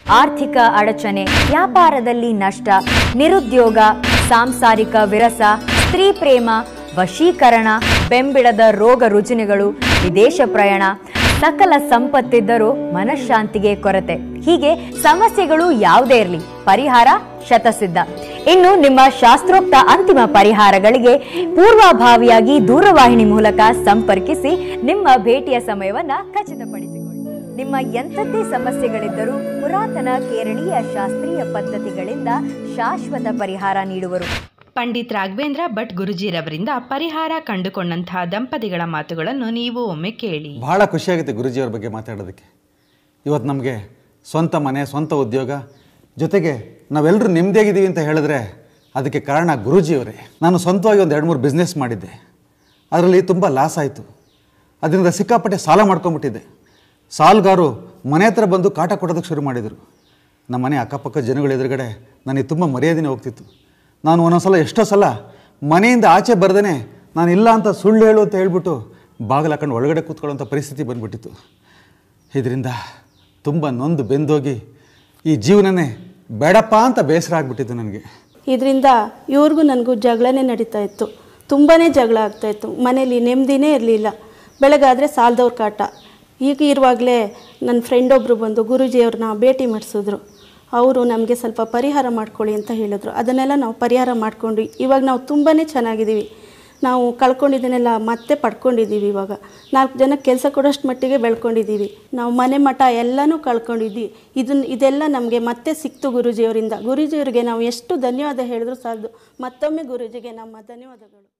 ಆರ್ಥಿಕ ಅಡಚಣೆ ವ್ಯಾಪಾರದಲ್ಲಿ ನಷ್ಟ ನಿರುದ್ಯೋಗ ಸಾಂಸಾರಿಕ ವಿರಸ ಸ್ತ್ರೀ ಪ್ರೇಮ ವಶೀಕರಣ ಬೆಂಬಿಡದ ರೋಗ ರುಜಿನಗಳು ವಿದೇಶ ಪ್ರಯಾಣ ಸಕಲ ಸಂಪತ್ತಿದ್ದರೂ ಮನಃಶಾಂತಿಗೆ ಕೊರತೆ ಹೀಗೆ ಸಮಸ್ಯೆಗಳು ಯಾವುದೇ ಇರಲಿ ಪರಿಹಾರ ಶತಸಿದ್ಧ ಇನ್ನು ನಿಮ್ಮ ಶಾಸ್ತ್ರೋಕ್ತ ಅಂತಿಮ ಪರಿಹಾರಗಳಿಗೆ ಪೂರ್ವಭಾವಿಯಾಗಿ ದೂರವಾಹಿನಿ ಮೂಲಕ ಸಂಪರ್ಕಿಸಿ ನಿಮ್ಮ ಭೇಟಿಯ ಸಮಯವನ್ನ ಖಚಿತಪಡಿಸಿಕೊಳ್ಳಿ ನಿಮ್ಮ ಎಂಥದ್ದೇ ಸಮಸ್ಯೆಗಳಿದ್ದರೂ ಪುರಾತನ ಕೇರಳೀಯ ಶಾಸ್ತ್ರೀಯ ಪದ್ಧತಿಗಳಿಂದ ಶಾಶ್ವತ ಪರಿಹಾರ ನೀಡುವರು ಪಂಡಿತ್ ರಾಘವೇಂದ್ರ ಭಟ್ ಗುರುಜಿರವರಿಂದ ಪರಿಹಾರ ಕಂಡುಕೊಂಡಂತಹ ದಂಪತಿಗಳ ಮಾತುಗಳನ್ನು ನೀವು ಒಮ್ಮೆ ಕೇಳಿ ಬಹಳ ಖುಷಿಯಾಗುತ್ತೆ ಗುರುಜಿಯವ್ರ ಬಗ್ಗೆ ಮಾತಾಡೋದಕ್ಕೆ ಇವತ್ತು ನಮಗೆ ಸ್ವಂತ ಮನೆ ಸ್ವಂತ ಉದ್ಯೋಗ ಜೊತೆಗೆ ನಾವೆಲ್ಲರೂ ನೆಮ್ಮದಿಯಾಗಿದ್ದೀವಿ ಅಂತ ಹೇಳಿದ್ರೆ ಅದಕ್ಕೆ ಕಾರಣ ಗುರೂಜಿಯವರೇ ನಾನು ಸ್ವಂತವಾಗಿ ಒಂದು ಎರಡು ಮೂರು ಬಿಸ್ನೆಸ್ ಮಾಡಿದ್ದೆ ಅದರಲ್ಲಿ ತುಂಬ ಲಾಸ್ ಆಯಿತು ಅದರಿಂದ ಸಿಕ್ಕಾಪಟ್ಟೆ ಸಾಲ ಮಾಡ್ಕೊಂಬಿಟ್ಟಿದ್ದೆ ಸಾಲಗಾರು ಮನೆ ಹತ್ರ ಬಂದು ಕಾಟ ಕೊಡೋದಕ್ಕೆ ಶುರು ಮಾಡಿದರು ನಮ್ಮ ಮನೆ ಅಕ್ಕಪಕ್ಕ ಜನಗಳ ಎದುರುಗಡೆ ನನಗೆ ತುಂಬ ಮರ್ಯಾದೆನೇ ಹೋಗ್ತಿತ್ತು ನಾನು ಒಂದೊಂದು ಸಲ ಎಷ್ಟೋ ಸಲ ಮನೆಯಿಂದ ಆಚೆ ಬರ್ದೇ ನಾನು ಇಲ್ಲ ಅಂತ ಸುಳ್ಳು ಹೇಳು ಅಂತ ಹೇಳ್ಬಿಟ್ಟು ಬಾಗಿಲು ಹಾಕೊಂಡು ಒಳಗಡೆ ಕೂತ್ಕೊಳ್ಳೋಂಥ ಪರಿಸ್ಥಿತಿ ಬಂದ್ಬಿಟ್ಟಿತ್ತು ಇದರಿಂದ ತುಂಬ ನೊಂದು ಬೆಂದೋಗಿ ಈ ಜೀವನನೇ ಬೇಡಪ್ಪ ಅಂತ ಬೇಸರ ಆಗಿಬಿಟ್ಟಿತ್ತು ನನಗೆ ಇದರಿಂದ ಇವ್ರಿಗೂ ನನಗೂ ಜಗಳನೇ ನಡೀತಾ ಇತ್ತು ತುಂಬಾ ಜಗಳ ಆಗ್ತಾಯಿತ್ತು ಮನೇಲಿ ನೆಮ್ಮದಿನೇ ಇರಲಿಲ್ಲ ಬೆಳಗಾದರೆ ಸಾಲದವ್ರ ಕಾಟ ಈಗ ಇರುವಾಗಲೇ ನನ್ನ ಫ್ರೆಂಡ್ ಒಬ್ಬರು ಬಂದು ಗುರೂಜಿಯವ್ರನ್ನ ಭೇಟಿ ಮಾಡಿಸಿದ್ರು ಅವರು ನಮಗೆ ಸ್ವಲ್ಪ ಪರಿಹಾರ ಮಾಡ್ಕೊಳ್ಳಿ ಅಂತ ಹೇಳಿದ್ರು ಅದನ್ನೆಲ್ಲ ನಾವು ಪರಿಹಾರ ಮಾಡ್ಕೊಂಡ್ವಿ ಇವಾಗ ನಾವು ತುಂಬಾ ಚೆನ್ನಾಗಿದ್ದೀವಿ ನಾವು ಕಳ್ಕೊಂಡಿದ್ದನ್ನೆಲ್ಲ ಮತ್ತೆ ಪಡ್ಕೊಂಡಿದ್ದೀವಿ ಇವಾಗ ನಾಲ್ಕು ಜನಕ್ಕೆ ಕೆಲಸ ಕೊಡೋಷ್ಟು ಮಟ್ಟಿಗೆ ಬೆಳ್ಕೊಂಡಿದ್ದೀವಿ ನಾವು ಮನೆ ಮಠ ಎಲ್ಲನೂ ಕಳ್ಕೊಂಡಿದ್ವಿ ಇದನ್ನ ಇದೆಲ್ಲ ನಮಗೆ ಮತ್ತೆ ಸಿಕ್ತು ಗುರೂಜಿಯವರಿಂದ ಗುರೂಜಿಯವರಿಗೆ ನಾವು ಎಷ್ಟು ಧನ್ಯವಾದ ಹೇಳಿದ್ರು ಸಾಲದು ಮತ್ತೊಮ್ಮೆ ಗುರೂಜಿಗೆ ನಮ್ಮ ಧನ್ಯವಾದಗಳು